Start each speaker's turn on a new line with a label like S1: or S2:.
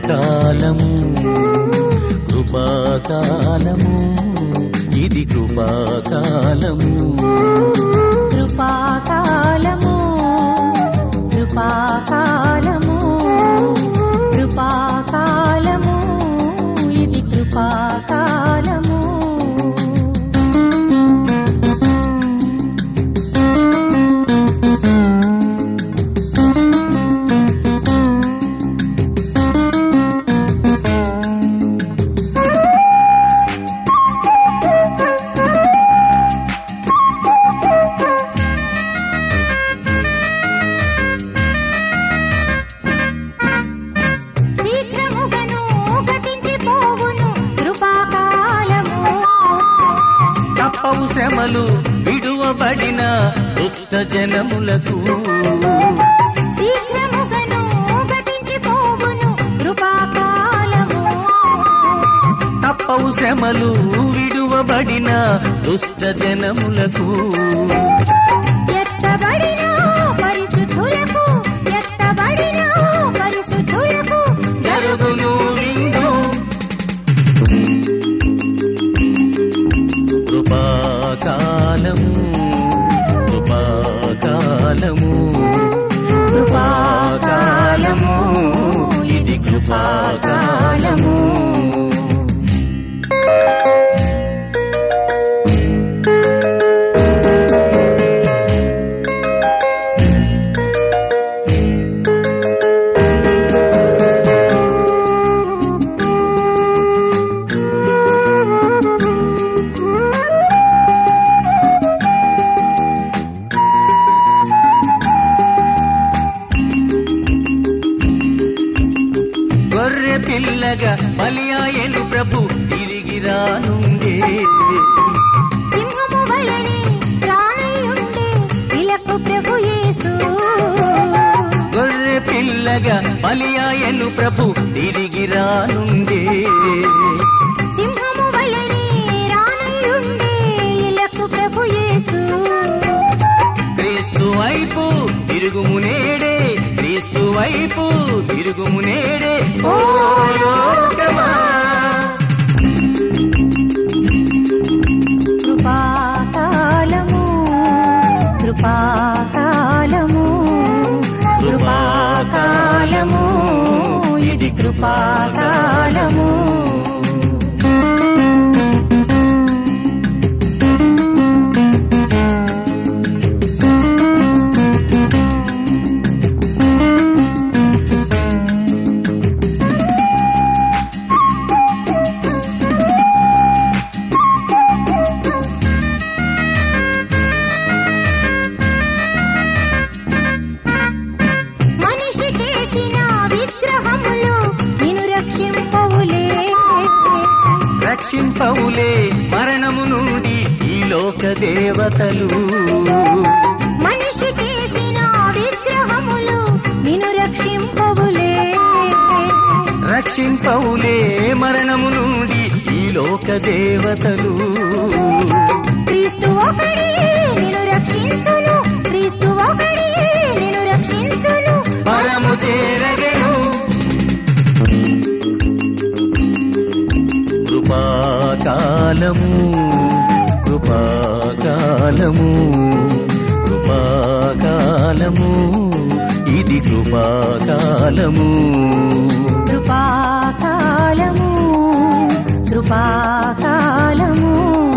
S1: కృపాకాలము కృపాకాలము ఇది కృపాకాలము
S2: కృపాకాలము కృపాకాలము కృపాకాలము ఇది కృపాకాలము శీఘ్రముగను గతించిపోవును కృపాకాలము
S1: తప్పవు శ్రమలు విడువబడిన దుష్ట జనములకు
S2: శీఘ్రముగను గతించిపోవును కృపాకాలము
S1: తప్పవు శ్రమలు విడువబడిన దుష్ట జనములకు
S2: ఎత్తబడిన పరిశుద్ధులకు ఎత్తబడిన పరిశుద్ధులకు
S1: జరుగును విందు కృపాకాలము కృపాకాలము కృపాకాలము ఇది కృపాకాలము గొర్రె పిల్లగా బలియాయను ప్రభు తిరిగి రానుండే
S2: సింహము వలెని రానయ్యుండే ఇలకు ప్రభు యేసు
S1: గొర్రె పిల్లగా బలియాయను ప్రభు తిరిగి రానుండే
S2: సింహము వలెని రానయ్యుండే ఇలకు ప్రభు యేసు
S1: క్రీస్తు వైపు తిరుగుము నేడే క్రీస్తు వైపు తిరుగుము నేడే ఓ లోకమా
S2: కృపాకాలము కృపాకాలము కృపాకాలము ఇది కృపాకాలము మనిషి చేసిన విగ్రహములు నిన్ను రక్షింపవులే
S1: రక్షింపవులే మరణము నుండి ఈ లోక దేవతలు
S2: మనిషి చేసిన విగ్రహములు నిన్ను రక్షింపవులే
S1: రక్షింపవులే మరణము నుండి ఈ లోక దేవతలు
S2: క్రీస్తు ఒకడే నిన్ను రక్షించును క్రీస్తు ఒకడే నిన్ను రక్షించును
S1: పరము చేరగను కృపాకాలము కృపాకాలము కృపాకాలము ఇది కృపాకాలము
S2: కృపాకాలము కృపాకాలము